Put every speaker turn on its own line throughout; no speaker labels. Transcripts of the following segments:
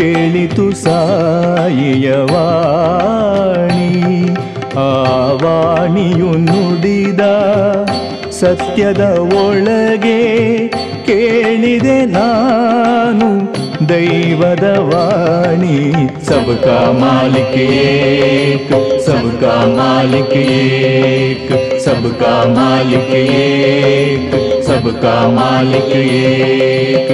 ಕೇಳಿತು ಸಾಯಿಯ ವಾಣಿ ಆ ವಾಣಿಯು ನುಡಿದ ಸತ್ಯದ ಒಳಗೆ ಕೇಳಿದೆ ನಾನು ದೈವದ ವಾಣಿ ಸಬ್ಕಾ ಮಾಲಿಕ್ ಏಕ್ ಸಬ್ಕಾ ಮಾಲಿಕ್ ಏಕ್ ಸಬ್ಕಾ ಮಾಲಿಕ್ ಏಕ್ ಸಬ್ಕಾ ಮಾಲಿಕ್ ಏಕ್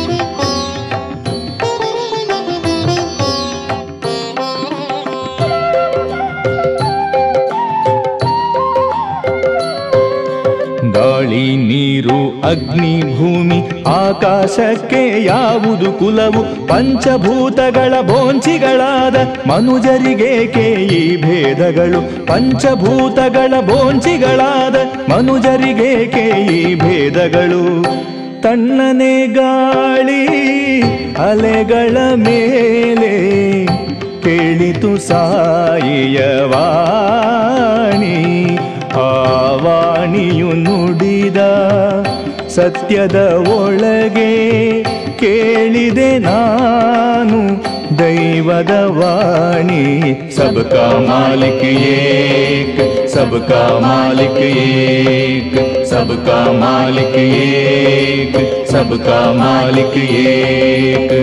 ಗಾಳಿ ನೀರು ಅಗ್ನಿ ಭೂಮಿ ಆಕಾಶಕ್ಕೆ ಯಾವುದು ಕುಲವು ಪಂಚಭೂತಗಳ ಬೋಂಚಿಗಳಾದ ಮನುಜರಿಗೇಕೆ ಈ ಭೇದಗಳು ಪಂಚಭೂತಗಳ ಬೋಂಚಿಗಳಾದ ಮನುಜರಿಗೇಕೆ ಈ ಭೇದಗಳು ತಣ್ಣನೆ ಗಾಳಿ ಅಲೆಗಳ ಮೇಲೆ ಕೇಳಿತು ಸಾಯಿಯ ವಾಣಿ ಆ ವಾಣಿಯು ನುಡಿದ ಸತ್ಯದ ಒಳಗೆ ಕೇಳಿದೆ ನಾನು ದೈವದ ವಾಣಿ ಸಬ್ಕಾ ಮಾಲಿಕ್ ಏಕ್ ಸಬ್ಕಾ ಮಾಲಿಕ್ ಏಕ್ ಸಬ್ಕಾ ಮಾಲಿಕ್ ಏಕ್ ಸಬ್ಕಾ ಮಾಲಿಕ್ ಏಕ್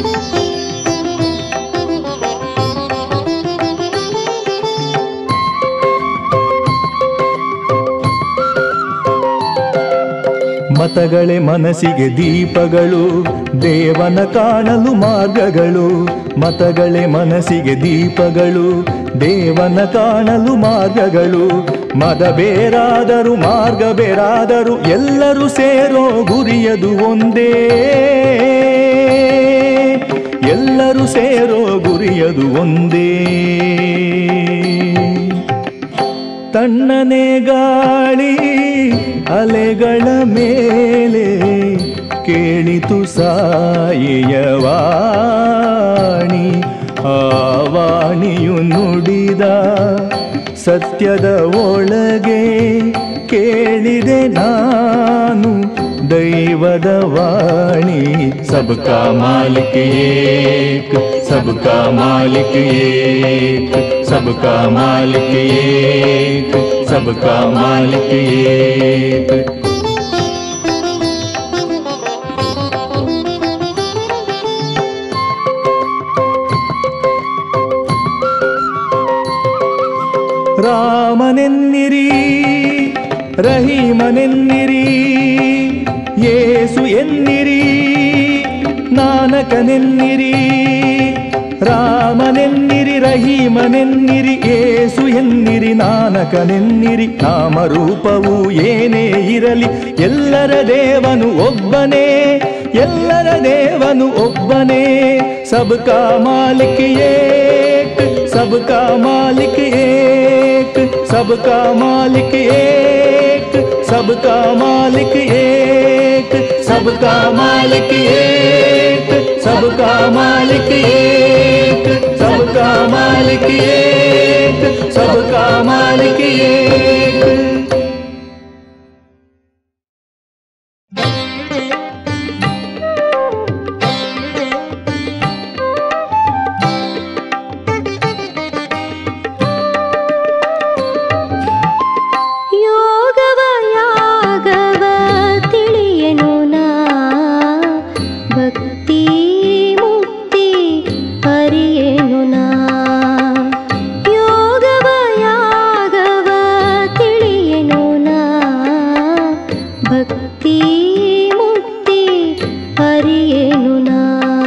ಮತಗಳೇ ಮನಸ್ಸಿಗೆ ದೀಪಗಳು ದೇವನ ಕಾಣಲು ಮಾರ್ಗಗಳು ಮತಗಳೇ ಮನಸ್ಸಿಗೆ ದೀಪಗಳು ದೇವನ ಕಾಣಲು ಮಾರ್ಗಗಳು ಮದ ಬೇರಾದರೂ ಮಾರ್ಗ ಬೇರಾದರೂ ಎಲ್ಲರೂ ಸೇರೋ ಗುರಿಯದು ಒಂದೇ ಎಲ್ಲರೂ ಸೇರೋ ಗುರಿಯದು ಒಂದೇ ತಣ್ಣನೆ ಗಾಳಿ ಅಲೆಗಳ ಮೇಲೆ ಕೇಳಿತು ಸಾಯಿಯ ವಾಣಿ ಆ ವಾಣಿಯು ನುಡಿದ ಸತ್ಯದ ಒಳಗೆ ಕೇಳಿದೆ ನಾನು ದೈವದ ವಾಣಿ ಸಬ್ಕಾ ಮಾಲಿಕ್ ಏಕ್ ಸಬ್ಕಾ ಮಾಲಿಕ್ ಏಕ್ ಸಬ್ಕಾ ಮಾಲಿಕ್ ಏಕ್ ಸಬ್ಕಾ ಮಾಲಿಕ್ ಏಕ್ ರಾಮನೆನ್ನಿರಿ ರಹೀಮನೆನ್ನಿರಿ ಯೇಸು ಎನ್ನಿರಿ ನಾನಕನೆನ್ನಿರಿ ರಾಮನೆನ್ನಿರಿ ರಹೀಮನೆನ್ನಿರಿ ಏಸು ಎನ್ನಿರಿ ನಾನಕನೆನ್ನಿರಿ ನಾಮರೂಪವು ಏನೇ ಇರಲಿ ಎಲ್ಲರ ದೇವನು ಒಬ್ಬನೇ ಎಲ್ಲರ ದೇವನು ಒಬ್ಬನೇ ಸಬ್ಕಾ ಮಾಲಿಕ್ ಏಕ್ ಸಬ್ಕಾ ಮಾಲಿಕ್ ಏಕ್ ಸಬ್ಕಾ ಮಾಲಿಕ್ ಏಕ್ ಸಬ್ಕಾ ಮಾಲಿಕ್ ಏಕ್ ಸಬ್ಕಾ ಮಾಲಿಕ್ ಏಕ್ ಸಬ್ಕಾ ಮಾಲಿಕ್ ಏಕ್ ಸಬ್ಕಾ ಮಾಲಿಕ್ ಏಕ್ ಸಬ್ಕಾ ಮಾಲಿಕ್ ಏಕ್
ಯೋಗವ ಯಾಗವ ತಿಳಿಯನು ನಾ ಭಕ್ತಿ ಮುಕ್ತಿ ಅರಿಯೇನು ನಾ ಯೋಗವ ಯಾಗವ ತಿಳಿಯನು ನಾ ಭಕ್ತಿ ಮುಕ್ತಿ ಅರಿಯೇನು ನಾ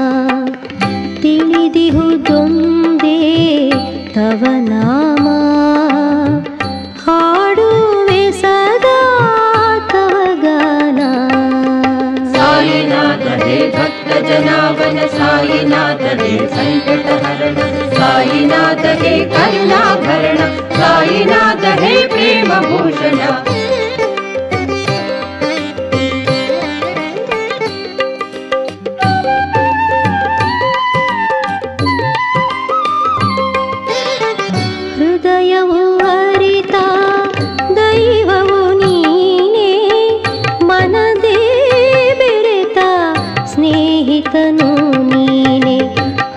ತಿಳಿದಿಹುದೊಂದೇ ತವ ನಾಮ ಹಾಡುವೆ ಸದಾ ತವ ಗಾನ
साईनाथ हे भक्त जनावन साईनाथ हे संकट हरण साईनाथ हे करुणाभरण साईनाथ हे प्रेम भूषण
ಹೃದಯವು ಅರಿತ ದೈವವು ನೀನೇ ಮನದೇ ಬೆರೆತ ಸ್ನೇಹಿತನು ನೀನೆ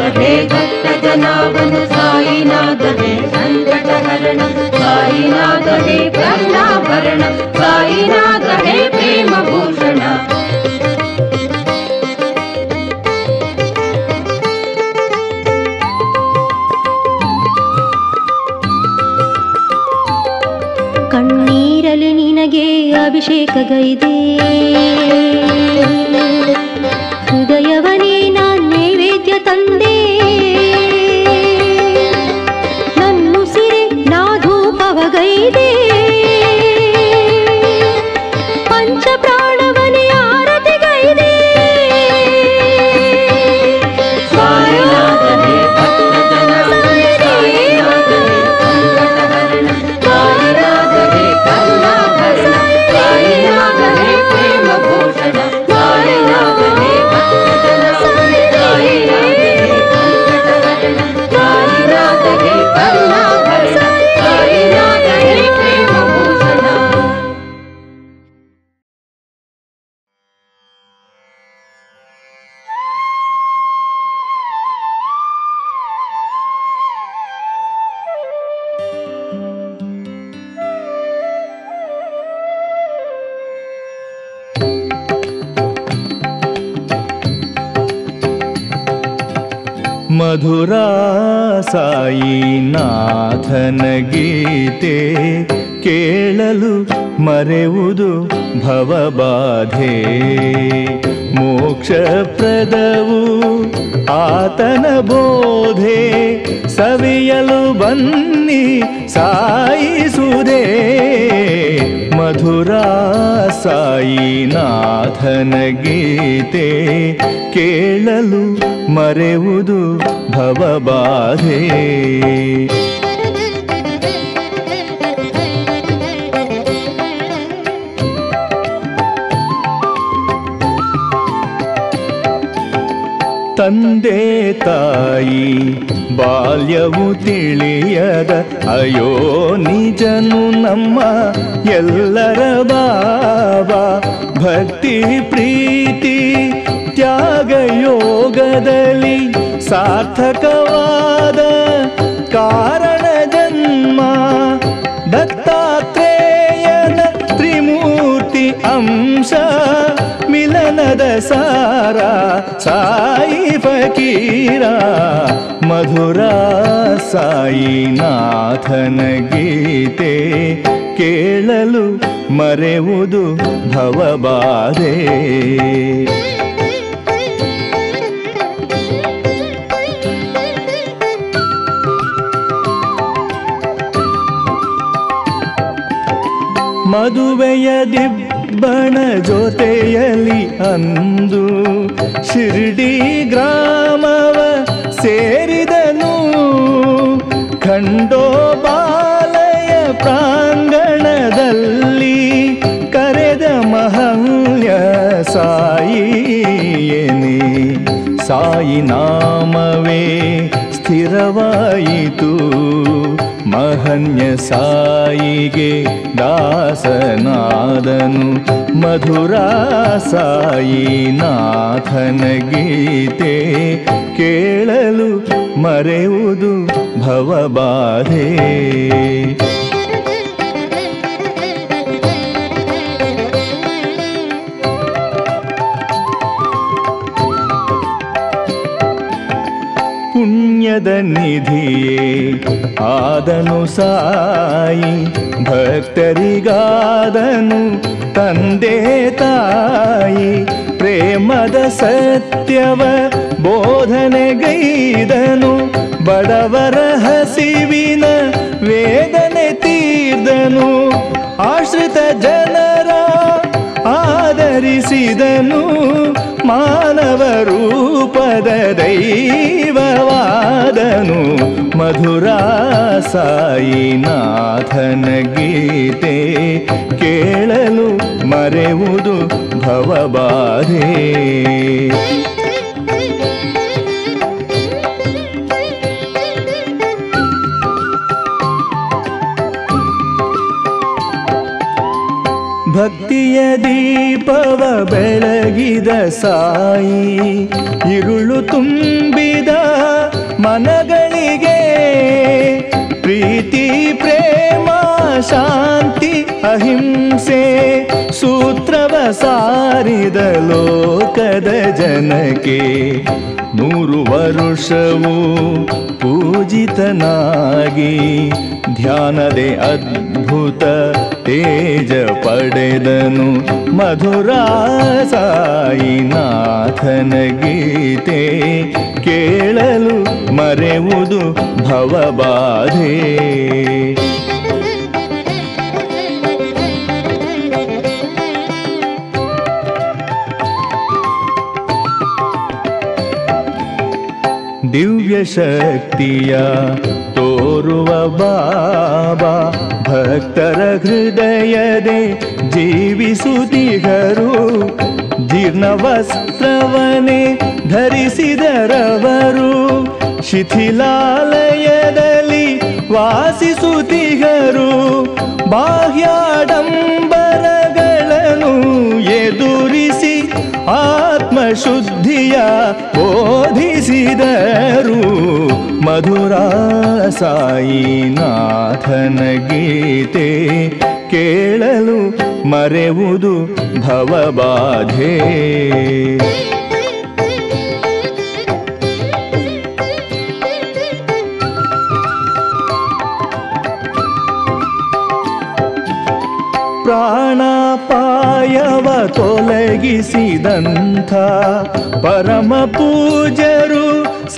ಹೇ ಭಕ್ತ ಜನಾವನ ಸಾಯಿನಾಥ ಹೇ ಸಂಕಟ ಹರಣ ಸಾಯಿನಾಥ ಹೇ ಕರುಣಾಭರಣ ಸಾಯಿನಾಥ ಹೇ ಪ್ರೇಮ ಭೂಷಣ
ಕಣ್ಣೀರಲಿ ನಿನಗೆ ಅಭಿಷೇಕಗೈದೆ ಹೃದಯವನೇ ನಾನ್ ನೈವೇದ್ಯ ತಂದೆ ನನ್ನುಸಿರೆ ನಾ ಧೂಪವಗೈದೆ ಪಂಚ ಪ್ರಾಣವನೇ ಆರತಿಗೈದೆ
ಸಾಯಿನಾಥ ಹೇ ಭಕ್ತ ಜನಾವನ ಸಾಯಿನಾಥ ಹೇ ಸಂಕಟ ಹರಣ ಸಾಯಿನಾಥ ಹೇ ಕರುಣಾಭರಣ ಸಾಯಿನಾಥ ಹೇ ಪ್ರೇಮ ಭೂಷಣ ಸಾಯಿನಾಥ ಹೇ ಭಕ್ತ ಜನಾವನ ಸಾಯಿನಾಥ ಹೇ ಸಂಕಟ ಹರಣ ಸಾಯಿನಾಥ ಹೇ ಕರುಣಾಭರಣ ಸಾಯಿನಾಥ ಹೇ ಪ್ರೇಮ ಭೂಷಣ
ಮಧುರಾ ಸಾಯಿನಾಥನ ಗೀತೆ ಕೇಳಲು ಮರೆಯುವುದು ಭವಬಾಧೆ ಮೋಕ್ಷಪ್ರದವು ಆತನ ಬೋಧೆ ಸವಿಯಲು ಬನ್ನಿ ಸಾಯಿಸುವುದೇ ಮಧುರಾ ಸಾಯಿನಾಥನ ಗೀತೆ ಕೇಳಲು ಮರೆಯುವುದು ಭವಬಾಧೆ ತಂದೆ ತಾಯಿ ಬಾಲ್ಯವು ತಿಳಿಯದ ಅಯೋ ನಿಜನು ನಮ್ಮ ಎಲ್ಲರ ಬಾಬಾ ಭಕ್ತಿ ಪ್ರೀತಿ ತ್ಯಾಗ ಯೋಗದಲ್ಲಿ ಸಾರ್ಥಕವಾದ ಕಾರಣ ಜನ್ಮ ದತ್ತಾತ್ರೇಯನ ತ್ರಿಮೂರ್ತಿ ಅಂಶ ಮಿಲನದ ಸಾರ ಸಾಯಿ ಫಕೀರ ಮಧುರ ಸಾಯಿನಾಥನ ಗೀತೆ ಕೇಳಲು ಮರೆಯುವುದು ಭವಬಾಧೆ ಮದುವೆಯ ದಿಬ್ಬಣ ಜೊತೆಯಲಿ ಅಂದು ಶಿರ್ಡಿ ಗ್ರಾಮವ ಸೇರಿದನು ಖಂಡೋ ಬಾಲಯ ಪ್ರಾಂಗಣದಲ್ಲಿ ಕರೆದ ಮಹಲ್ಯ ಸಾಯಿಯೇನೆ ಸಾಯಿ ನಾಮವೇ ಸ್ಥಿರವಾಯಿತು ಮಹನ್ಯ ಸಾಯಿಗೆ ದಾಸನಾದನು ಮಧುರ ಸಾಯಿನಾಥನ ಗೀತೆ ಕೇಳಲು ಮರೆಯುವುದು ಭವಬಾಧೆ ಪುಣ್ಯದ ನಿಧಿಯೇ ಆದನು ಸಾಯಿ ಭಕ್ತರಿಗಾದನು ತಂದೆ ತಾಯಿ ಪ್ರೇಮದ ಸತ್ಯವ ಬೋಧನೆಗೈದನು ಬಡವರ ಹಸಿವಿನ ವೇದನೆ ತೀರ್ದನು ಆಶ್ರಿತ ಜನರ ಆದರಿಸಿದನು ಮಾನವ ರೂಪದ ದೈವವಾದನು ಮಧುರ ಸಾಯಿನಾಥನ ಗೀತೆ ಕೇಳಲು ಮರೆಯುವುದು ಭವಬಾಧೆ ಭಕ್ತಿಯ ದೀಪವ ಬೆಳಗಿದ ಸಾಯಿ ಇರುಳು ತುಂಬಿದ ಪ್ರೀತಿ ಪ್ರೇಮ ಶಾಂತಿ ಅಹಿಂಸೆ ಸೂತ್ರವ ಸಾರಿದ ಲೋಕದ ಜನಕ್ಕೆ ನೂರು ವರುಷವು ಪೂಜಿತನಾಗಿ ಧ್ಯಾನದೆ ಅದ್ಭುತ ತೇಜ ಪಡೆದನು ಮಧುರ ಸಾಯಿನಾಥನ ಗೀತೆ ಕೇಳಲು ಮರೆವುದು ಭವಬಾಧೆ ದಿವ್ಯ ಶಕ್ತಿಯ ತೋರುವ ಬಾಬಾ ಭಕ್ತರ ಹೃದಯದೆ ಜೀವಿಸುತ್ತಿಗರು ಜೀರ್ಣ ವಸ್ತ್ರವನೇ ಧರಿಸಿದರವರು ಶಿಥಿಲಾಲಯದಲ್ಲಿ ವಾಸಿಸುತ್ತಿಗರು ಬಾಹ್ಯಾಡಂಬರಗಳನ್ನು ಎದುರಿಸಿ ಆತ್ಮಶುದ್ಧಿಯ ಬೋಧಿಸಿದರು ಮಧುರ ಸಾಯಿನಾಥನ ಗೀತೆ ಕೇಳಲು ಮರೆವುದು ಭವಬಾಧೆ ಪ್ರಾಣಾಪಾಯವ ತೊಲಗಿಸಿದಂಥ ಪರಮ ಪೂಜರು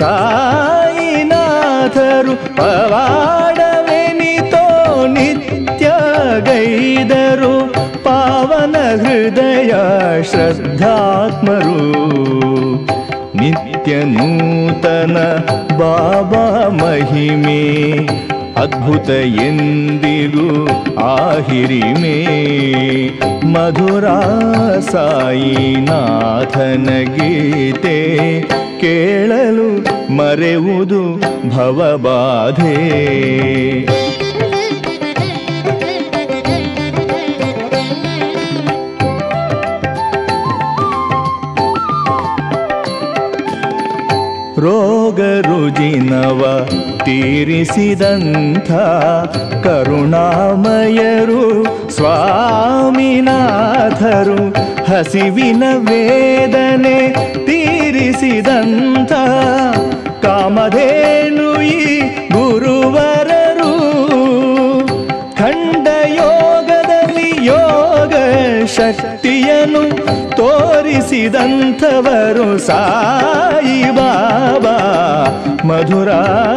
ಸಾಯಿನಾಥರು ಪವಾಡವೆನಿತೋ ನಿತ್ಯ ಗೈದರು ಪಾವನ ಹೃದಯ ಶ್ರದ್ಧಾತ್ಮರು ನಿತ್ಯ ನೂತನ ಬಾಬಾ ಮಹಿಮೆ ಅದ್ಭುತ ಎಂದಿಗೂ ಆಹಿರಿಮೆ ಮಧುರ ಸಾಯಿನಾಥನ ಗೀತೆ ಕೇಳಲು ಮರೆವುದು ಭವಬಾಧೆ ರೋಗ ರುಜಿನವ ತೀರಿಸಿದಂಥ ಕರುಣಾಮಯರು ಸ್ವಾಮಿನಾಥರು ಹಸಿವಿನ ವೇದನೆ ತೀರಿಸಿದಂಥ ಕಾಮಧೇನು ಈ ಗುರುವರರು ಖಂಡ ಯೋಗದಲ್ಲಿ ಯೋಗ ಶಕ್ತಿಯನ್ನು ತೋರಿಸಿದಂಥವರು ಸಾಯಿ ಬಾಬಾ ಮಧುರ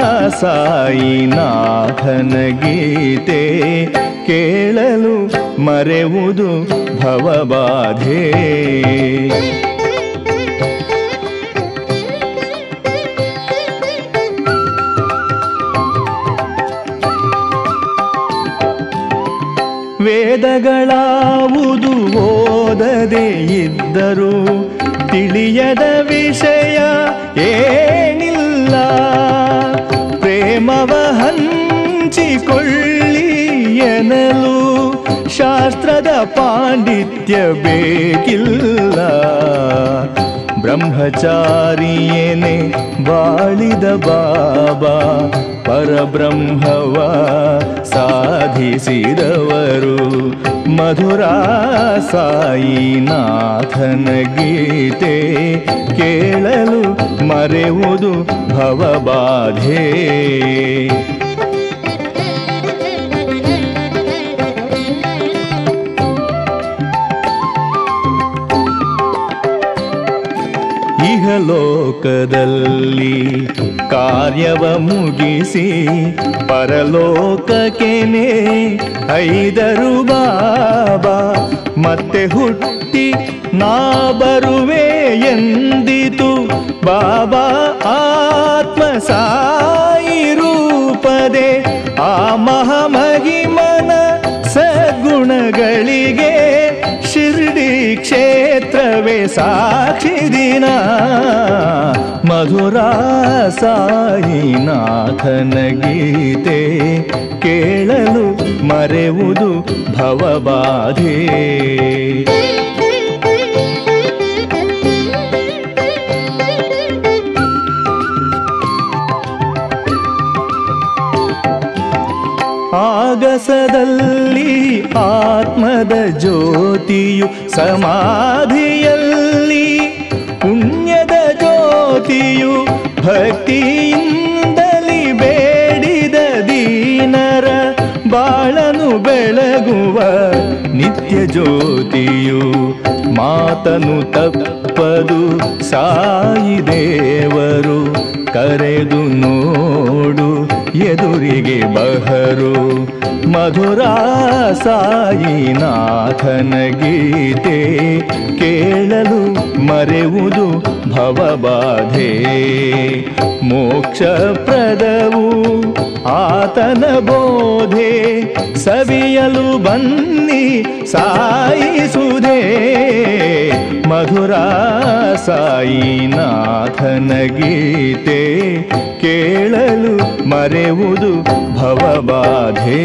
ಸಾಯಿನಾಥನ ಗೀತೆ ಕೇಳಲು ಮರೆವುದು ಭವಬಾಧೆ ವೇದಗಳಾವುದು ಓದದೆ ಇದ್ದರು ತಿಳಿಯದ ವಿಷಯ ಏನಿಲ್ಲ ಪ್ರೇಮವ ಹಂಚಿಕೊಳ್ಳಿ ಎನ್ನಲು ಶಾಸ್ತ್ರದ ಪಾಂಡಿತ್ಯ ಬೇಕಿಲ್ಲ ಬ್ರಹ್ಮಚಾರಿಯೇನೆ ಬಾಳಿದ ಬಾಬಾ ಪರಬ್ರಹ್ಮವ ಸಾಧಿಸಿದವರು ಮಧುರ ಸಾಯಿನಾಥನ ಗೀತೆ ಕೇಳಲು ಮರೆವುದು ಭವಬಾಧೆ ಇಹಲೋಕದಲ್ಲಿ ಕಾರ್ಯವ ಮುಗಿಸಿ ಪರಲೋಕಕ್ಕೆನೆ ಐದರು ಬಾಬಾ ಮತ್ತೆ ಹುಟ್ಟಿ ನಾ ಬರುವೆ ಎಂದಿತು ಬಾಬಾ ಆತ್ಮ ಸಾಯಿ ರೂಪದೆ ಆ ಮಹಾಮಹಿಮನ ಸದ್ಗುಣಗಳಿಗೆ ಶಿರ್ಡಿ ಕ್ಷೇತ್ರವೇ ಸಾಕ್ಷಿ ದಿನ ಮಧುರ ಸಾಯಿನಾಥನ ಗೀತೆ ಕೇಳಲು ಮರೆವುದು ಭವಬಾಧೆ ಶ್ವಾಸದಲ್ಲಿ ಆತ್ಮದ ಜ್ಯೋತಿಯು ಸಮಾಧಿಯಲ್ಲಿ ಪುಣ್ಯದ ಜ್ಯೋತಿಯು ಭಕ್ತಿಯಿಂದಲಿ ಬೇಡಿದ ದೀನರ ಬಾಳನು ಬೆಳಗುವ ನಿತ್ಯ ಜ್ಯೋತಿಯು ಮಾತನು ತಪ್ಪದು ಸಾಯಿ ದೇವರು ಕರೆದು ನೋಡು ಎದುರಿಗೆ ಬಹರು ಮಧುರ ಸಾಯಿನಾಥನ ಗೀತೆ ಕೇಳಲು ಮರೆಯುವುದು ಭವಬಾಧೆ ಮೋಕ್ಷಪ್ರದವು ಆತನ ಬೋಧೆ ಸವಿಯಲು ಬನ್ನಿ ಸಾಯಿಸುವುದೇ ಮಧುರ ಸಾಯಿನಾಥನ ಗೀತೆ ಕೇಳಲು ಮರೆಯುವುದು ಭವಬಾಧೆ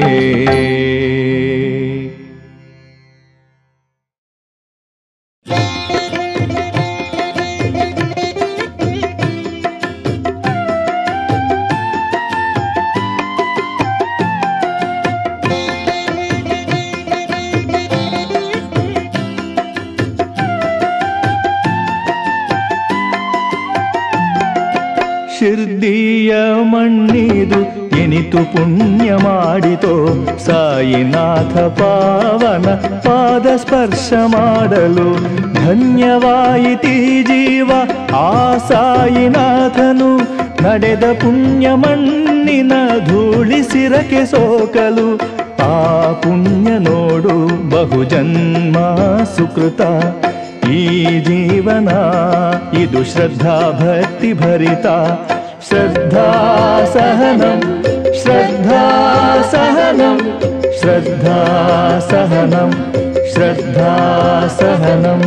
ಶಿರ್ದಿಯ ಮಣ್ಣಿದು ಎನಿತು ಪುಣ್ಯ ಮಾಡಿತೋ ಸಾಯಿನಾಥ ಪಾವನ ಪಾದ ಸ್ಪರ್ಶ ಮಾಡಲು ಧನ್ಯವಾಯಿತಿ ಜೀವ ಆ ಸಾಯಿನಾಥನು ನಡೆದ ಪುಣ್ಯ ಮಣ್ಣಿನ ಧೂಳಿಸಿರಕೆ ಸೋಕಲು ಆ ಪುಣ್ಯ ನೋಡು ಬಹುಜನ್ಮ ಸುಕೃತ ಈ ಜೀವನ ಇದು ಶ್ರದ್ಧಾ ಭಕ್ತಿ ಭರಿತ ಶ್ರದ್ಧಾ ಸಹನಂ ಶ್ರದ್ಧಾ ಸಹನಂ ಶ್ರದ್ಧಾ ಸಹನಂ ಶ್ರದ್ಧಾ ಸಹನಂ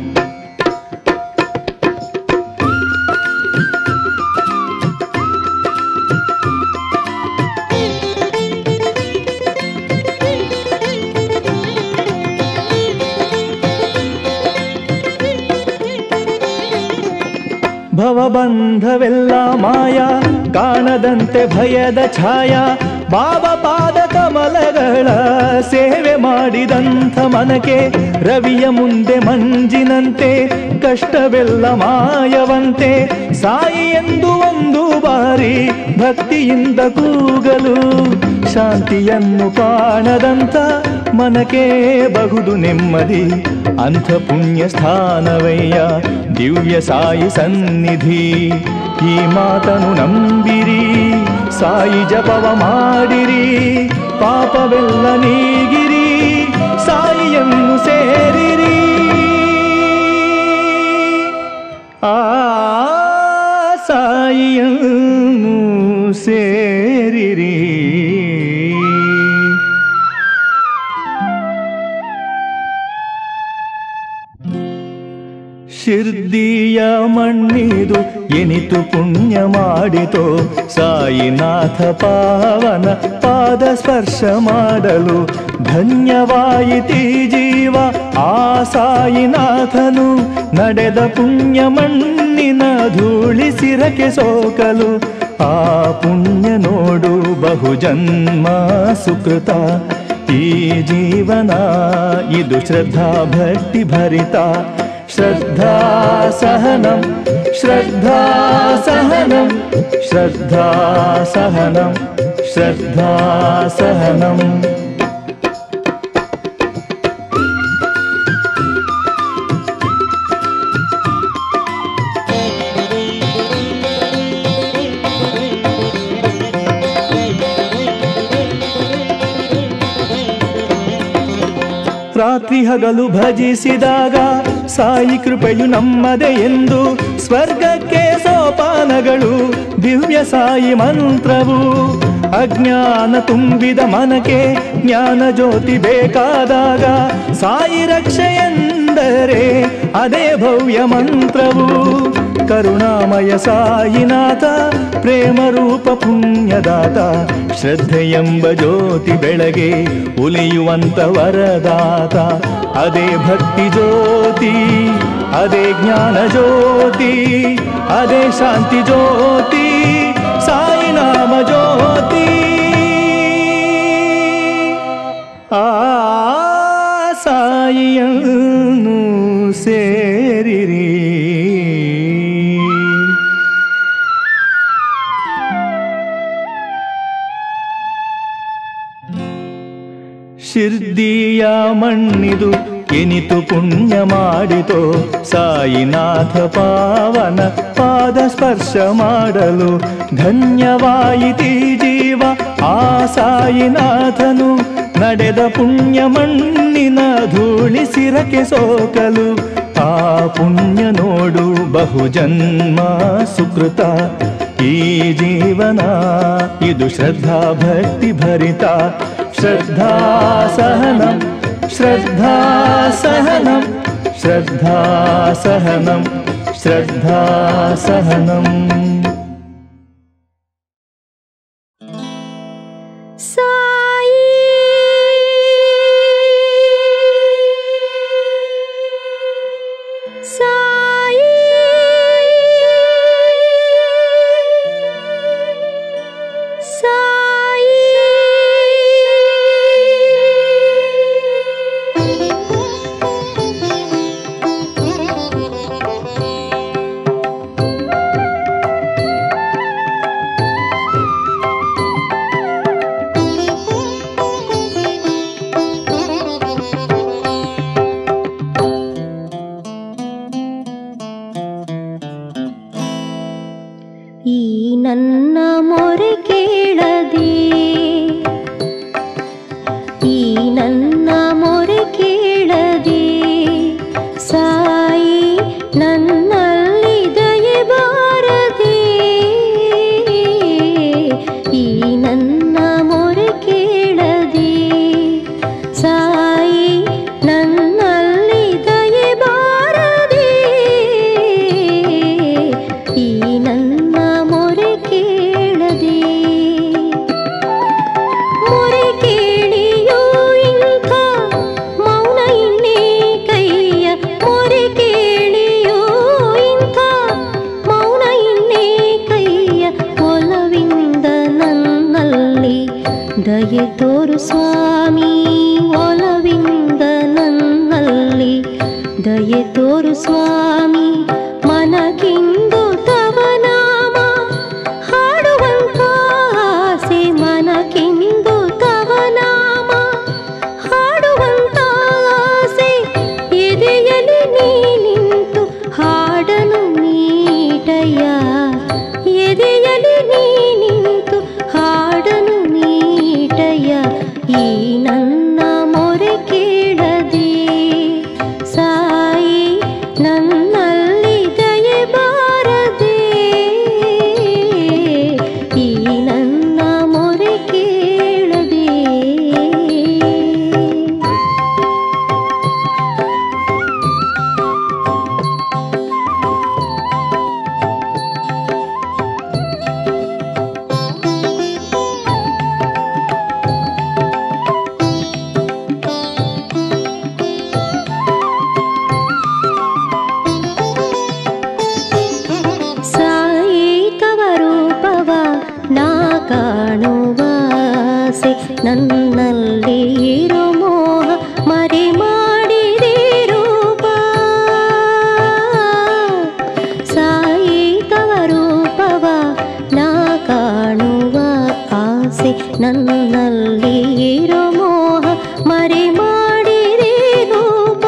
ಭವಬಂಧವೆಲ್ಲ ಮಾಯ ಕಾಣದಂತೆ ಭಯದ ಛಾಯ ಬಾಬ ಪಾದ ಕಮಲಗಳ ಸೇವೆ ಮಾಡಿದಂಥ ಮನಕೆ ರವಿಯ ಮುಂದೆ ಮಂಜಿನಂತೆ ಕಷ್ಟವೆಲ್ಲ ಮಾಯವಂತೆ ಸಾಯಿ ಎಂದು ಒಂದು ಬಾರಿ ಭಕ್ತಿಯಿಂದ ಕೂಗಲು ಶಾಂತಿಯನ್ನು ಕಾಣದಂತ ಮನಕೆ ಬಹುದು ನೆಮ್ಮದಿ ಅಂಥ ಪುಣ್ಯ ಸ್ಥಾನವಯ್ಯ ದಿವ್ಯ ಸಾಯಿ ಸನ್ನಿಧಿ ಈ ಮಾತನು ನಂಬಿರಿ ಸಾಯಿ ಜಪವ ಮಾಡಿರಿ ಪಾಪವೆಲ್ಲ ನೀಗಿರಿ ಸಾಯಿಯನ್ನು ಸೇರಿರಿ ಆ ಸಾಯಿಯನ್ನು ಸೇರಿರಿ ಶಿರ್ದಿಯ ಮಣ್ಣಿದು ಎನಿತು ಪುಣ್ಯ ಮಾಡಿತೋ ಸಾಯಿನಾಥ ಪಾವನ ಪಾದ ಸ್ಪರ್ಶ ಮಾಡಲು ಧನ್ಯವಾಯಿತಿ ಜೀವ ಆ ಸಾಯಿನಾಥನು ನಡೆದ ಪುಣ್ಯ ಮಣ್ಣಿನ ಧೂಳಿಸಿರಕೆ ಸೋಕಲು ಆ ಪುಣ್ಯ ನೋಡು ಬಹುಜನ್ಮ ಸುಕೃತ ಈ ಜೀವನ ಇದು ಶ್ರದ್ಧಾ ಭಕ್ತಿ ಭರಿತ ಶ್ರದ್ಧಾ ಸಹನಂ ಶ್ರದ್ಧಾ ಸಹನಂ ಶ್ರದ್ಧಾ ಸಹನಂ ಶ್ರದ್ಧಾ ಸಹನಂ ರಾತ್ರಿ ಹಗಲು ಭಜಿಸಿದಾಗ ಸಾಯಿ ಕೃಪೆಯು ನಮ್ಮದೇ ಎಂದು ಸ್ವರ್ಗಕ್ಕೆ ಸೋಪಾನಗಳು ದಿವ್ಯ ಸಾಯಿ ಮಂತ್ರವು ಅಜ್ಞಾನ ತುಂಬಿದ ಮನಕ್ಕೆ ಜ್ಞಾನ ಜ್ಯೋತಿ ಬೇಕಾದಾಗ ಸಾಯಿ ರಕ್ಷೆ ಎಂದರೆ ಅದೇ ಭವ್ಯ ಮಂತ್ರವು ಕರುಣಾಮಯ ಸಾಯಿನಾಥ ಪ್ರೇಮ ರೂಪ ಪುಣ್ಯದಾತ ಶ್ರದ್ಧೆ ಎಂಬ ಜ್ಯೋತಿ ಬೆಳಗ್ಗೆ ಉಲಿಯುವಂತ ವರದಾತ ಅದೇ ಭಕ್ತಿ ಜ್ಯೋತಿ ಅದೇ ಜ್ಞಾನ ಜ್ಯೋತಿ ಅದೇ ಶಾಂತಿ ಜ್ಯೋತಿ ಸಾಯಿನಾಮ ಜ್ಯೋತಿ ಶಿರ್ದಿಯ ಮಣ್ಣಿದು ಎನಿತು ಪುಣ್ಯ ಮಾಡಿತೋ ಸಾಯಿನಾಥ ಪಾವನ ಪಾದ ಸ್ಪರ್ಶ ಮಾಡಲು ಧನ್ಯವಾಯಿತಿ ಜೀವ ಆ ಸಾಯಿನಾಥನು ನಡೆದ ಪುಣ್ಯ ಮಣ್ಣಿನ ಧೂಳಿ ಸಿರಕೆ ಸೋಕಲು ಆ ಪುಣ್ಯ ನೋಡು ಬಹುಜನ್ಮ ಸುಕೃತ ಈ ಜೀವನ ಇದು ಶ್ರದ್ಧಾ ಭಕ್ತಿ ಭರಿತ ಶ್ರದ್ಧಾ ಸಹನಂ ಶ್ರದ್ಧಾ ಸಹನಂ ಶ್ರದ್ಧಾ ಸಹನಂ ಶ್ರದ್ಧಾ ಸಹನಂ
ಸಾಯಿ ಸಾಯಿ ಸಾಯಿ ಈ ನನ್ನ ಮೊರೆ ಕೇಳದೆ ಈ ನನ್ನ ಮೊರೆ ಕೇಳದೆ ಸಾಯಿ ನನ್ನಲ್ಲಿ ದಯೆ ಬಾರದೆ ಈ ನನ್ನ ಮೊರೆ ಕೇಳದೆ ಸಾಯಿ ನನ್ನಲ್ಲಿ ದಯೆ ಬಾರದೆ ಈ ನನ್ನ ಮೊರೆ ಕೇಳದೆ ಮೊರೆ ಕೇಳಿಯೋ ಇಂಥ ಮೌನ ಇನ್ನೇ ಕೈಯ ಮೊರೆ ಕೇಳಿಯೋ ಇಂಥ ಮೌನ ಇನ್ನೇ ಕೈಯ ಒಲವಿಂದ ನನ್ನಲ್ಲಿ ದಯೆ ತೋರು ಸ್ವಾಮಿ ಒಲವಿಂದ ನನ್ನಲ್ಲಿ ದಯೆ ತೋರು ಸ್ವಾಮಿ ಮನಕ್ಕಿಂದು ತವ ನಾಮ ಹಾಡುವಂತ ಆಸೆ ಮನಕ್ಕಿಂದು ತವ ನಾಮ ಹಾಡುವಂತ ಆಸೆ ಎದೆಯಲ್ಲಿ ನೀ ನಿಂತು ಹಾಡನು ನೀಟಯ್ಯ ಎದೆಯಲ್ಲಿ ನೀ ನಿಂತು ಹಾಡನು ನೀಟಯ್ಯ ಈ ನನ್ನ ಮೊರೆ ಕೇಳದೆ ಸಾಯಿ ನನ್ನಲ್ಲಿ ದಯೆ ಬಾರದೆ ಈ ನನ್ನ ಮೊರೆ ಕೇಳದೆ ಸಾಯಿ ತವ ರೂಪವ ನಾ ಕಾಣುವಾಸೆ ನನ್ನಲ್ಲಿ ಇರೋ ಮೋಹ ಮರೆ ಮಾಡಿದೆ ರೂಪ ಸಾಯಿ ತವ ರೂಪವ ನಾ ಕಾಣುವ ಆಸೆ ನನ್ನಲ್ಲಿ ಇರೋ ಮೋಹ ಮರೆ ಮಾಡಿದೆ ರೂಪ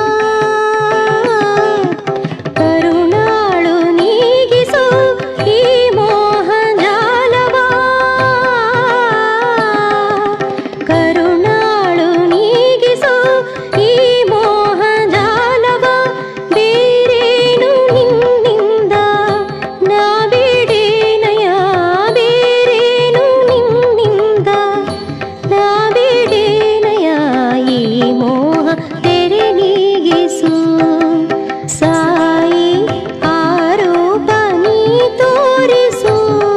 ಕರುಣಾಳು ನೀಗಿಸು ಈ ಮೋಹ ಜಾಲವ ಕರುಣಾಳು ನೀಗಿಸು ಈ ಮೋಹ ಜಾಲವ ಬೇರೇನು ನಿನ್ನಿಂದ ನಾ ಬಿಡೇನಯ ಬೇರೇನು ನಿನ್ನಿಂದ ನಾ ಬಿಡೇನಯ ಈ ಮೋಹ ತೆರೆ ನೀಗಿಸು ಸಾಯಿ ಆರೋಪ ನೀ ತೋರಿಸು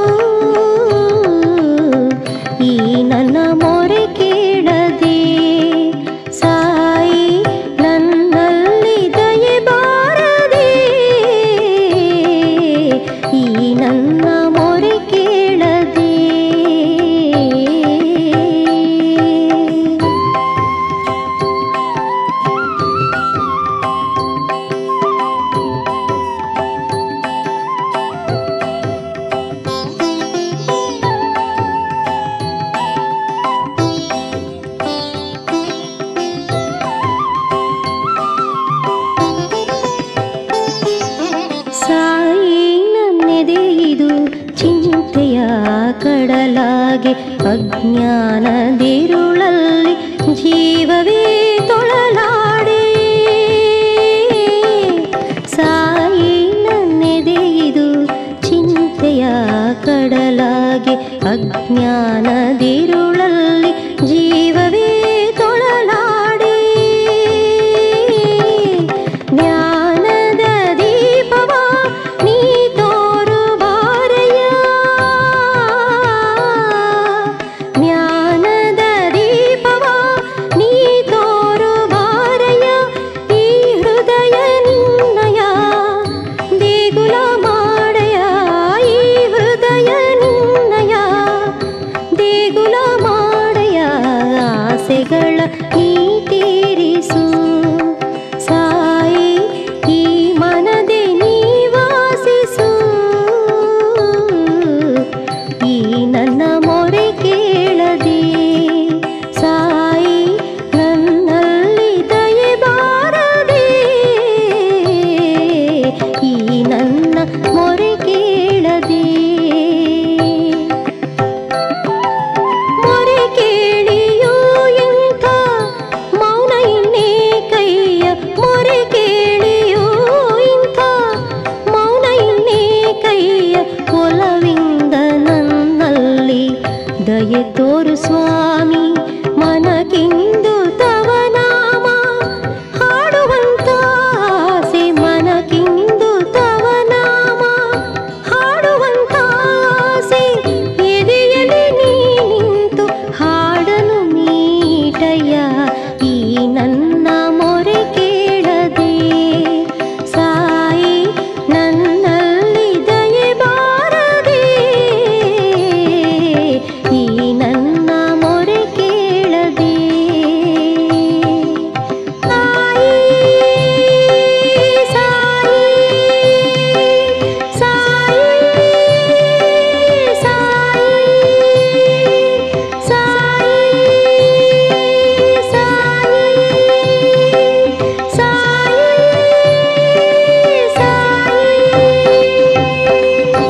ಈ ನನ್ನ ಮೊರೆ ಕೇಳದೆ ಸಾಯಿ ನನ್ನಲ್ಲಿ ದಯೆ ಬಾರದೆ ಈ ನನ್ನ ಮೊರೆ ಕೇಳದೆ ನೆನೆಯುವುದು ಚಿಂತೆಯ ಕಡಲಾಗೆ ಅಜ್ಞಾನದಿರುಳಲ್ಲಿ ಜೀವವೇ ತೊಳಲಾಡಿ ಸಾಯಿ ನನ್ನೆದೆಯಿದು ಚಿಂತೆಯ ಕಡಲಾಗೆ ಅಜ್ಞಾನದಿರುಳಲ್ಲಿ ಜೀವವೇ ತೊಳಲಾಡಿ ಜ್ಞಾನದ ದೀಪವ ನೀ ತೋರು ಬಾರಯ್ಯ ಜ್ಞಾನದ ದೀಪವ ನೀ ತೋರು ಬಾರಯ್ಯ ಈ ಹೃದಯ ನಿನ್ನಯ ದೇಗುಲ ಮಾಡಯ ಈ ಹೃದಯ ನಿನ್ನಯ ದೇಗುಲ ಮಾಡಯ ಆಸೆಗಳ ನೀ ತೀರಿಸು ಸಾಯಿ ಈ ಮನದೆ ನೀವಾಸಿಸು ಈ ನನ್ನ ಮೊರೆ ಕೇಳದೆ ಸಾಯಿ ನನ್ನಲ್ಲಿ ದಯೆ ಬಾರದೆ ಈ ನನ್ನ ಮೊರೆ ಕೇಳದೆ ಮೊರೆ ಕೇಳಿಯೋ ಎಂಥ ಮೌನ ಇನ್ನೇ ಕೈಯ ಮೊರೆ ಕೇಳಿಯೋ ಇಂಥ ಮೌನ ಇನ್ನೇ ಕೈಯ ಒಲವಿಂದ ನನ್ನಲ್ಲಿ ದಯೆ ತೋರು ಸ್ವಾಮಿ ಮನಕ್ಕಿಂದು ತವ ನಾಮ ಹಾಡುವಂತ ಆಸೆ ಮನಕ್ಕಿಂದು ತವ ನಾಮ ಹಾಡುವಂತ ಆಸೆ ಎದೆಯಲ್ಲಿ ನೀ ನಿಂತು ಹಾಡಲು ಮೀಟಯ್ಯ ಈ ನನ್ನ ಮೊರೆ ಕೇಳದೆ ಸಾಯಿ ನನ್ನಲ್ಲಿ ದಯೆ ಬಾರದೆ ಈ ನನ್ನ ಮೊರೆ ಕೇಳದೆ ಸಾಯಿ ಸಾಯಿ ಸಾಯಿ ಸಾಯಿ ಸಾಯಿ ಸಾಯಿ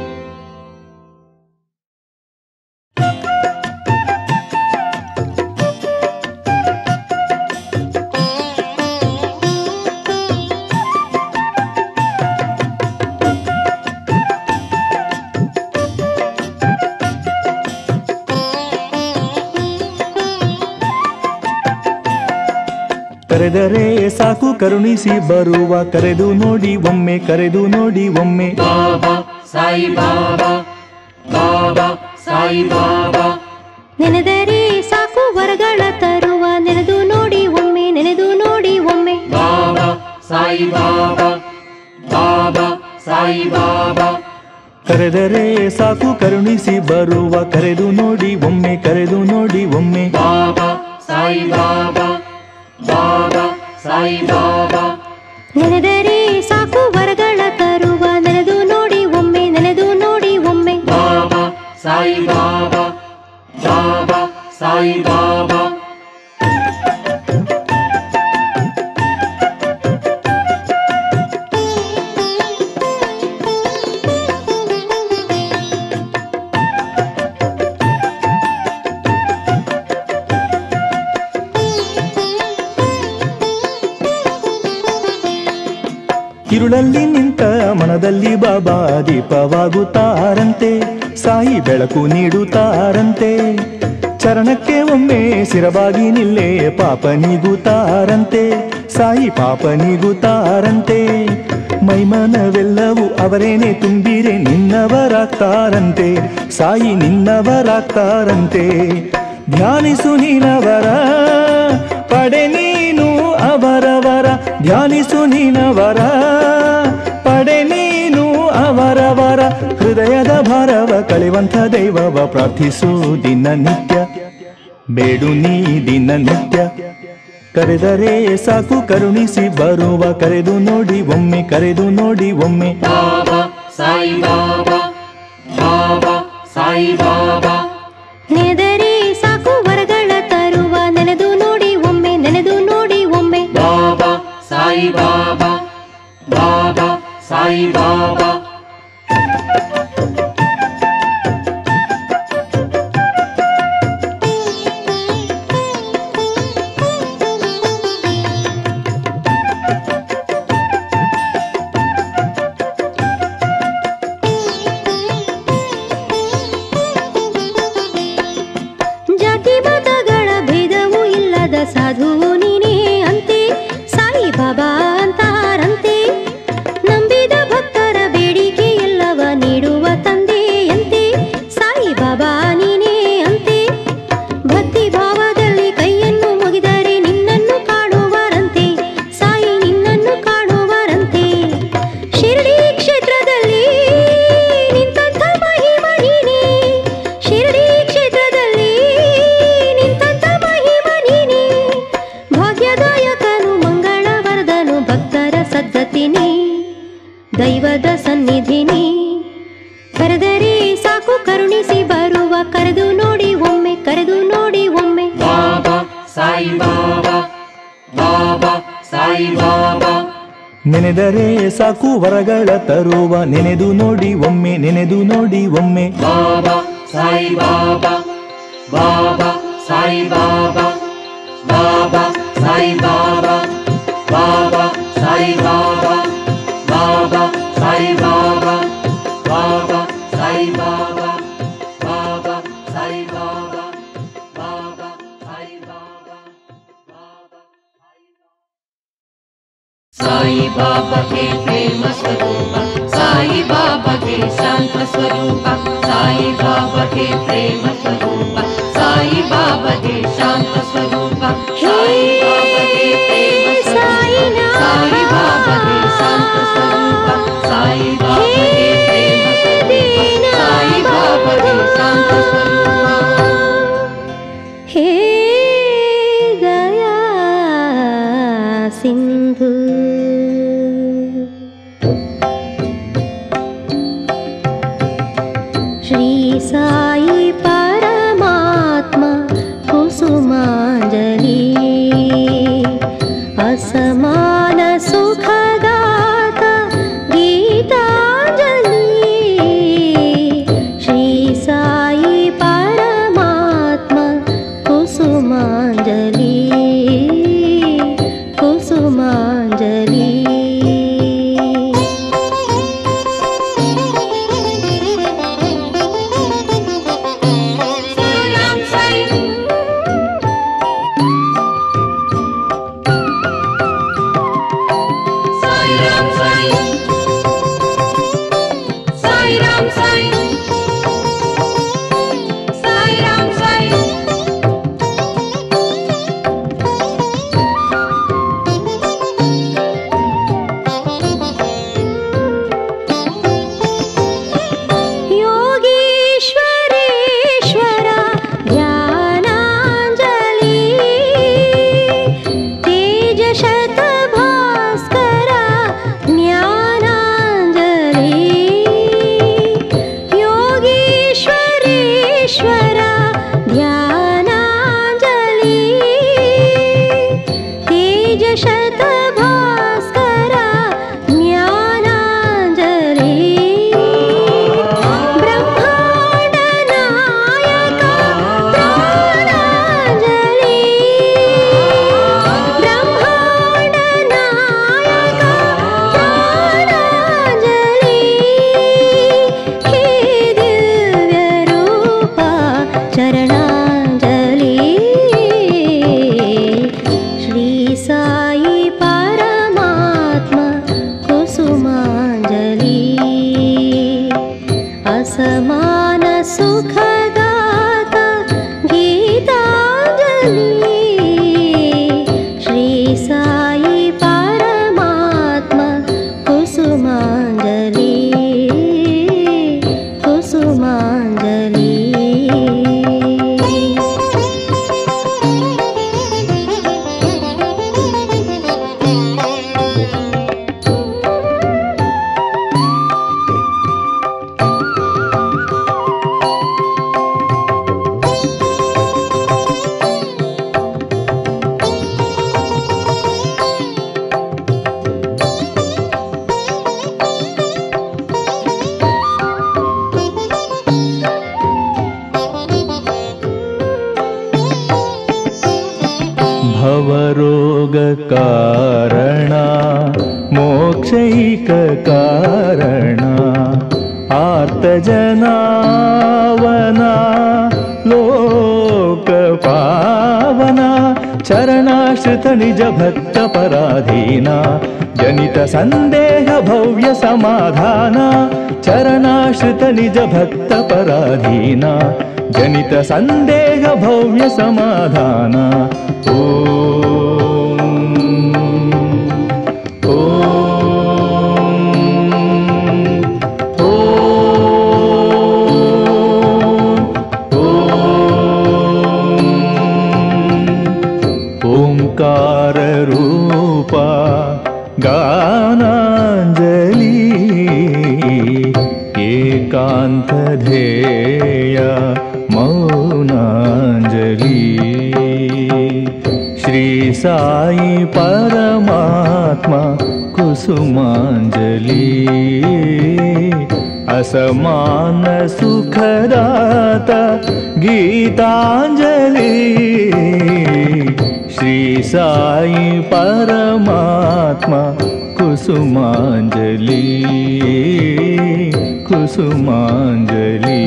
ಕರೆದರೆ ಸಾಕು ಕರುಣಿಸಿ ಬರುವ ಕರೆದು ನೋಡಿ ಒಮ್ಮೆ ಕರೆದು ನೋಡಿ ಒಮ್ಮೆ
ಬಾಬಾ ಸಾಯಿ ಬಾಬಾ ಬಾಬಾ ಸಾಯಿ ಬಾಬಾ
ನೆನೆದರೆ ಸಾಕು ವರಗಳ ತರುವ ನೆನೆದು ನೋಡಿ ಒಮ್ಮೆ ನೆನೆದು ನೋಡಿ ಒಮ್ಮೆ
ಬಾಬಾ ಸಾಯಿ ಬಾಬಾ ಬಾಬಾ ಸಾಯಿ ಬಾಬಾ
ಕರೆದರೆ ಸಾಕು ಕರುಣಿಸಿ ಬರುವ ಕರೆದು ನೋಡಿ ಒಮ್ಮೆ ಕರೆದು ನೋಡಿ ಒಮ್ಮೆ
ಬಾಬಾ ಸಾಯಿ ಬಾಬಾ ಬಾಬಾ ಸಾಯಿ ಬಾಬಾ
ನೆನೆದರೆ ಸಾಕು ವರಗಳ ತರುವ ನೆನೆದು ನೋಡಿ ಒಮ್ಮೆ ನೆನೆದು ನೋಡಿ ಒಮ್ಮೆ
ಬಾಬಾ ಸಾಯಿ ಬಾಬಾ ಬಾಬಾ ಸಾಯಿ ಬಾಬಾ
ഇരുಳಲ್ಲಿ ನಿಂತ ಮನದಲ್ಲಿ ಬಾಬಾ ದೀಪವಾಗುತ್ತಾರಂತೆ ಸಾಯಿ ಬೆಳಕು ನೀಡುತ್ತಾರಂತೆ ಚರಣಕ್ಕೆ ಒಮ್ಮೆ ಸಿರವಾಗಿ ನಿಲ್ಲೇ ಪಾಪ ನೀಗುತ್ತಾರಂತೆ ಸಾಯಿ ಪಾಪ ನೀಗುತ್ತಾರಂತೆ ಮೈಮನವೆಲ್ಲವೂ ಅವರೇನೆ ತುಂಬಿರೆ ನಿನ್ನವರಾಗ್ತಾರಂತೆ ಸಾಯಿ ನಿನ್ನವರಾಗ್ತಾರಂತೆ ಧ್ಯಾನಿಸು ನೀನವರ ಪಡೆ ನೀನು ಅವರವರ ಧ್ಯಾನಿಸು ನೀನವರ ಪಡೆ ನೀನು ಅವರವರ ಹೃದಯದ ಭಾರವ ಕಳೆವಂಥ ದೈವವ ಪ್ರಾರ್ಥಿಸು ದಿನ ನಿತ್ಯ ಬೇಡು ನೀ ದಿನ ನಿತ್ಯ ಕರೆದರೆ ಸಾಕು ಕರುಣಿಸಿ ಬರುವ ಕರೆದು ನೋಡಿ ಒಮ್ಮೆ ಕರೆದು ನೋಡಿ ಒಮ್ಮೆ
ಬಾಬಾ ಸಾಯಿ ಬಾಬಾ ಬಾಬಾ ಸಾಯಿ ಬಾಬಾ
ನೆನೆದರೆ ಸಾಕು ವರಗಳ ತರುವ ನೆನೆದು ನೋಡಿ ಒಮ್ಮೆ ನೆನೆದು ನೋಡಿ ಒಮ್ಮೆ
ಬಾಬಾ ಸಾಯಿ ಬಾಬಾ ಬಾಬಾ ಸಾಯಿ ಬಾಬಾ
ದೈವದ ಸನ್ನಿಧಿನಿ ಕರೆದರೆ ಸಾಕು ಕರುಣಿಸಿ ಬರುವ ಕರೆದು ನೋಡಿ ಒಮ್ಮೆ ಕರೆದು ನೋಡಿ ಒಮ್ಮೆ
ಬಾಬಾ ಸಾಯಿ ಬಾಬಾ ಬಾಬಾ ಸಾಯಿ ಬಾಬಾ
ನೆನೆದರೆ ಸಾಕು ವರಗಳ ತರುವ ನೆನೆದು ನೋಡಿ ಒಮ್ಮೆ ನೆನೆದು ನೋಡಿ ಒಮ್ಮೆ
ಬಾಬಾ ಸಾಯಿ ಬಾಬಾ ಬಾಬಾ ಸಾಯಿ ಬಾಬಾ ಬಾಬಾ ಸಾಯಿ ಬಾಬಾ ಬಾಬಾ ಸಾಯಿ ಬಾಬಾ ಬಾಬಾ ಸಾಯಿ ಬಾಬಾ ಬಾಬಾ ಸಾಯಿ ಬಾಬಾ ಬಾಬಾ ಸಾಯಿ ಬಾಬಾ ಬಾಬಾ ಸಾಯಿ ಬಾಬಾ ಬಾಬಾ ಸಾಯಿ ಬಾಬಾ के प्रेम स्वरूप साई बाबा के शांत स्वरूप साई बाबा के प्रेम स्वरूप साई बाबा के शांत स्वरूप साई बाबा के प्रेम स्वरूप साई बाबा के शांत स्वरूप साई बाबा के प्रेम स्वरूप साई बाबा के शांत स्वरूप
ಹೇ ದಯಾ ಸಿಂಧು ಶ್ರೀ ಸಾಯಿ ಪರಮಾತ್ಮ ಕುಸುಮಾಂಜಲಿ ಅಸಮಾನ ಸುಖದಾತ ಗೀತಾಂಜಲಿ ಶ್ರೀ ಸಾಯಿ ಪರಮಾತ್ಮ ಕುಸುಮಾಂಜಲಿ ಕುಸುಮಾಂಜಲಿ
साई राम साई साई राम साई साई राम साई
ಯೋಗೀಶ್ವರೇಶ್ವರ ಧ್ಯಾನಾಂಜಲಿ ತೇಜ ಶತಭಾಸ್ಕರ ಜ್ಞಾನಾಂಜಲಿ ಯೋಗೀಶ್ವರೇಶ್ವರ ಧ್ಯಾನಾಂಜಲಿ ತೇಜ ಶತಭಾಸ್ಕರ ಜ್ಞಾನಾಂಜಲಿ ಬ್ರಹ್ಮಾಂಡ ನಾಯಕ ಪ್ರಾಣಾಂಜಲಿ ಬ್ರಹ್ಮಾಂಡ ನಾಯಕ ಪ್ರಾಣಾಂಜಲಿ ಹೇ ದಿವ್ಯ ರೂಪ ಚರಣಾಂಜಲಿ ಶ್ರೀ ಸಾಯಿ ಪರಮಾತ್ಮ ಕುಸುಮಾಂಜಲಿ ಅಸಮಾನ ಸುಖದಾತ ಗೀತಾಂಜಲಿ ಶ್ರೀ ಸಾಯಿ ಪರಮಾತ್ಮ ಕುಸುಮಾಂಜಲಿ ಕುಸುಮಾಂಜಲಿ
ಭವರೋಗ ಕಾರಣ ಮೋಕ್ಷೈಕ ಕಾರಣ ಆರ್ತ ಜನಾವನ ಲೋಕ ಪಾವನ ಚರಣಾಶ್ರಿತ ನಿಜ ಭಕ್ತ ಪರಾಧೀನ ಜನಿತ ಸಂದೇಹ ಭವ್ಯ ಸಮಾಧಾನ ಚರಣಾಶ್ರಿತ ನಿಜ ಭಕ್ತ ಪರಾಧೀನ ಜನಿತ ಸಂದೇಹ ಭವ್ಯ ಸಮಾಧಾನ ಓಂ ಓಂಕಾರ ರೂಪ ಗಾನಾಂಜಲಿ एकान्तधेय मौनाञ्जली श्री साई परमात्मा कुसुमाञ्जली असमान सुखदाता गीताञ्जली श्री साई परमात्मा कुसुमाञ्जली कुसुमाञ्जली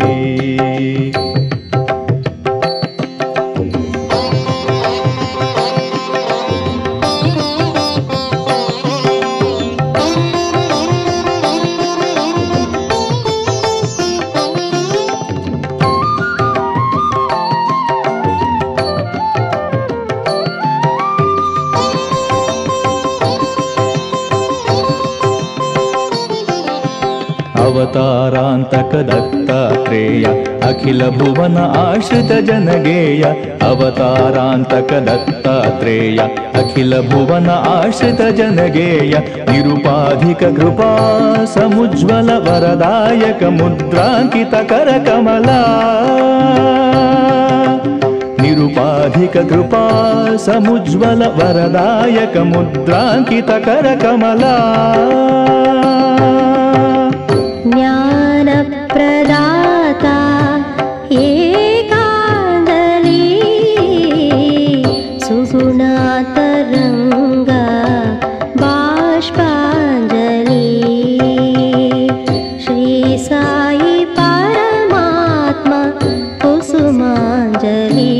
ಅವತಾರಾಂತಕ ದತ್ತಾತ್ರೇಯ ಅಖಿಲ ಭುವನ ಆಶ್ರಿತ ಜನಗೇಯ ಅವತಾರಾಂತಕ ದತ್ತಾತ್ರೇಯ ಅಖಿಲ ಭುವನ ಆಶ್ರಿತ ಜನಗೇಯ ನಿರುಪಾಧಿಕ ಕೃಪಾ ಸಮುಜ್ವಲ ವರದಾಯಕ ಮುದ್ರಾಂಕಿತ ಕರ ಕಮಲ ನಿರುಪಾಧಿಕ ಕೃಪಾ ಸಮುಜ್ವಲ ವರದಾಯಕ ಮುದ್ರಾಂಕಿತ ಕರ ಕಮಲ
ज्ञानप्रदाता एकान्दली सुगुणातरङ्ग बाष्पाञ्जली श्री साई परमात्मा कुसुमाञ्जली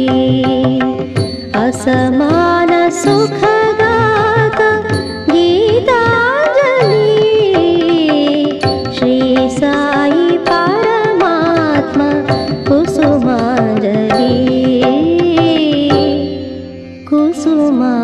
असमान सुखदात गीताञ्जली श्री साई परमात्मा कुसुमाञ्जली कुसुमा